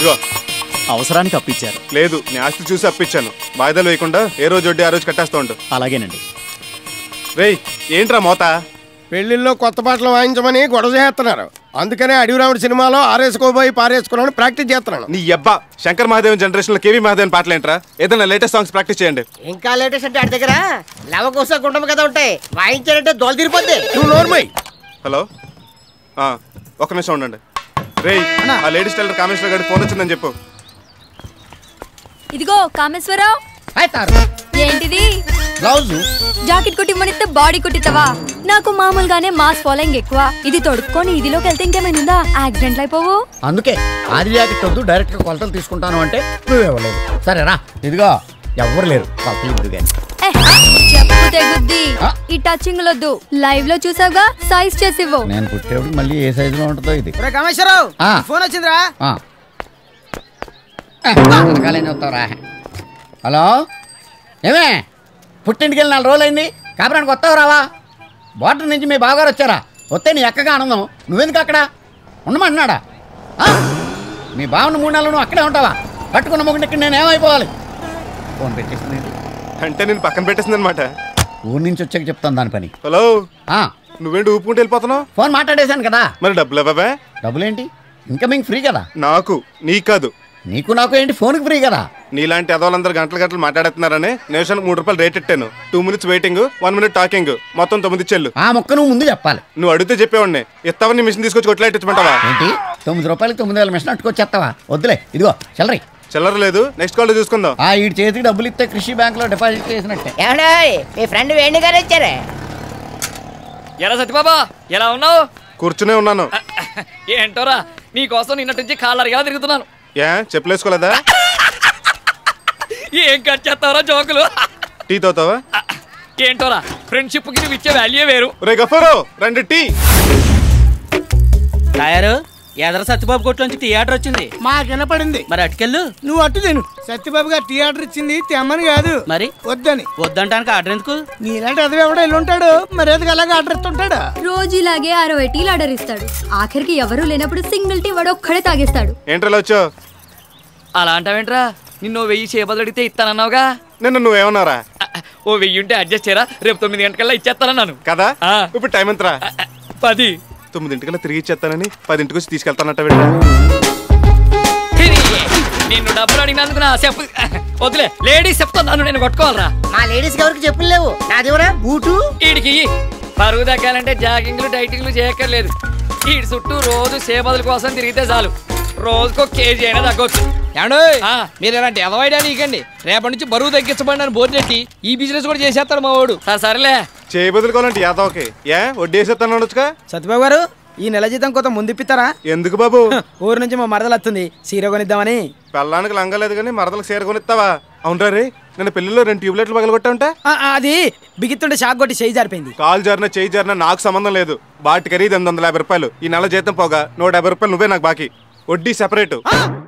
ఇదిగో అవసరానికి అప్పిచ్చారు లేదు నీ ఆస్తి చూసి అప్పించాను వాయిదాలు వేయకుండా ఏ రోజు వడ్డీ ఆ రోజు కట్టేస్తూ ఉండు అలాగేనండి రేయ్ ఏంట్రా మోత పెళ్లిల్లో కొత్త పాటలు వాయించమని గొడవ చేస్తున్నారు అందుకనే అడవిరాముడు సినిమాలో ఆరేసుకోబోయి పారేసుకున్నాను ప్రాక్టీస్ చేస్తున్నాను నీ అబ్బా శంకర్ మహాదేవన్ జనరేషన్ లో కేవీ మహాదేవన్ పాటలు ఏంట్రా ఏదైనా లేటెస్ట్ సాంగ్స్ ప్రాక్టీస్ చేయండి ఇంకా లేటెస్ట్ అంటే ఆడి దగ్గర లవకోస గుండమ్మ కదా ఉంటాయి వాయించారంటే దోల తీరిపోద్ది నువ్వు నోర్మై హలో ఆ, ఒక్క నిమిషం ఉండండి రేయ్ ఆ లేడీస్ టైలర్ కామేశ్వర గారికి ఫోన్ వచ్చిందని చెప్పు ఇదిగో కామేశ్వరరావు ఏంటిది బ్లౌజు జాకెట్ కుట్టిమ్మనిస్తే బాడీ కుట్టిస్తావా నాకు మామూలుగానే మాస్ ఫాలోయింగ్ ఎక్కువ ఇది తొడుక్కొని ఇదిలోకి వెళ్తే ఇంకేమైనా యాక్సిడెంట్ అయిపోవు అందుకే ఆది జాకెట్ వద్దు డైరెక్ట్ గా కొలతలు తీసుకుంటాను అంటే నువ్వు ఇవ్వలేదు సరేరా ఇదిగో ఎవ్వరు లేరు కొలతలు ఇద్దరు కానీ ఏ, చెప్పు తెగుద్ది ఆ. ఈ టచింగ్ లొద్దు లైవ్ లో చూసావుగా సైజ్ చేసి ఇవ్వు నేను పుట్టేప్పుడు మళ్ళీ ఏ సైజులో ఉంటుందో ఇది కామేశ్వరరావు ఆ. ఫోన్ వచ్చిందిరా ఆ. వెనకాలేని వస్తావురా హలో ఏమే పుట్టింటికి వెళ్ళి నాలుగు రోజులు అయింది కాపురానికి వస్తావు రావా బోర్డర్ నుంచి మీ బావగారు వచ్చారా వస్తే నీ ఎక్కగా ఆనందం నువ్వెందుకు అక్కడ ఉండమంటున్నాడా ఆ? మీ బావను మూడు నెలలు నువ్వు అక్కడే ఉంటావా పట్టుకున్న మొగుడికి ఇక్కడ నేను ఏమైపోవాలి ఫోన్ పెట్టేసింది అంటే నేను పక్కన పెట్టేసింది అనమాట ఊరి నుంచి వచ్చాక చెప్తాను దాని పని హలో ఆ, నువ్వేంటి ఊపుకుంటూ వెళ్ళిపోతున్నావు ఫోన్ మాట్లాడేశాను కదా మరి డబ్బులు ఇవ్వవే డబ్బులేంటి ఇన్కమింగ్ ఫ్రీ కదా నాకు నీకు కాదు నీకు నాకు ఏంటి ఫోన్కి ఫ్రీ కదా నీలాంటి ఎదవాళ్ళందరూ గంటలు గంటలు మాట్లాడుతున్నారని నిమిషానికి మూడు రూపాయలు రేట్ ఇట్టాను two minutes waiting one minute talking మొత్తం తొమ్మిది చెల్లు ఆ మొక్క నువ్వు ముందు చెప్పాలి నువ్వు అడిగితే చెప్పేవాడిని ఇస్తావని మిషన్ తీసుకొచ్చి కొట్లాడించమంటావా ఏంటి తొమ్మిది రూపాయలకి తొమ్మిది వేల మిషన్ అట్టుకొచ్చేస్తావా వద్దులే ఇదిగో చల్లరి చిల్లర లేదు నెక్స్ట్ కాల్ చూసుకుందాం ఆ ఈ చేతికి డబ్బులు ఇస్తే కృషి బ్యాంక్ లో డిపాజిట్ చేసినట్టే ఏమండే మీ ఫ్రెండ్ వేణు గారు వచ్చారే ఎలా సత్యబాబా ఎలా ఉన్నావు కూర్చునే ఉన్నాను ఏంటోరా నీకోసం నిన్నటి నుంచి కాళ్ళరిగా తిరుగుతున్నాను ఏ చెప్పులేసుకోలేదా ఏం కట్ చేస్తావరా జోకులు టీ తోతావా ఏంటోరా ఫ్రెండ్షిప్ కి నువ్వు ఇచ్చే వాల్యూ వేరు రే గఫారో రెండు టీ తయారు ఎదర సత్యబాబు కొట్లోంచి థియేటర్ వచ్చింది మాకు వినపడింది మరి అటుకెళ్ళు నువ్వు అట్టు తిను సత్యబాబు గారు థియేటర్ ఇచ్చింది తెమ్మని కాదు మరి వద్దని వద్దంటానికి ఆర్డర్ ఎందుకు నీలాంటి అదవి ఎవడో వెళ్ళి ఉంటాడు మరి ఎదుగు అలాగే ఆర్డర్ ఇస్తుంటాడు రోజు ఇలాగే అరవై టీలు ఆర్డర్ ఇస్తాడు ఆఖరికి ఎవరూ లేనప్పుడు సింగిల్ టీ వాడు ఒక్కడే తాగేస్తాడు ఏంట్రా వచ్చావు అలా అంటావేంట్రా నిన్ను వెయ్యి చేపలు అడిగితే ఇస్తానన్నావుగా నిన్న నువ్వేమన్నారా ఓ వెయ్యి ఉంటే అడ్జస్ట్ చేయరా రేపు తొమ్మిది గంటకల్లా ఇచ్చేస్తానన్నాను కదా ఆ. ఇప్పుడు టైం ఎంతరా పది తొమ్మిదింటికల్లా తిరిగి ఇచ్చేస్తానని పదింటికి వచ్చి తీసుకెళ్తానట్ట వెళ్ళా తిరిగి. నిన్ను డబ్బులు అడిగినందుకు నా చెప్పు వదిలే లేడీస్ చెప్తాను నేను కొట్టుకోవాలరా మా లేడీస్ ఎవరికి చెప్పులు లేవు నాదేవరా బూటు వీడికి పరుగు తగ్గాలంటే జాగింగ్లు డైటింగ్లు చేయక్కర్లేదు వీడి చుట్టూ రోజు సేపదుల కోసం తిరిగితే చాలు రోజుకో కేజీ అయినా తగ్గొచ్చు ఏమండోయ్ ఆ. మీరు ఇలాంటి ఎదవైడా నీకండి రేపటి నుంచి బరువు తగ్గించబడిన బోర్నెట్టి ఈ బిజినెస్ కూడా చేసేస్తాడు మా వాడు సరే సరేలే చేయి బదులుకోవాలంటే యాదవకి ఏ వడ్డీ వేసేస్తాను అనొచ్చుగా సత్యబాబు గారు ఈ నెల జీతం కొంత ముందు ఇప్పిస్తారా ఎందుకు బాబు ఊరు నుంచి మా మరదలు వస్తుంది సీర కొనిద్దామని పెళ్ళానికి లంగలేదు కానీ మరదలకు సీర కొనిస్తావా అవునరా రే నేను పెళ్లిలో రెండు ట్యూబ్లైట్లు పగలగొట్టా ఉంటా ఆ, ఆ, అది బిగిత్తుంటే షాక్ కొట్టి చేయి జారిపోయింది కాల్ జారిన చేయి జారిన నాకు సంబంధం లేదు బాటి ఖరీదు ఎనిమిది వందల యాభై రూపాయలు ఈ నెల జీతం పోగా నూట యాభై రూపాయలు నువ్వే నాకు బాకీ వడ్డీ సెపరేట్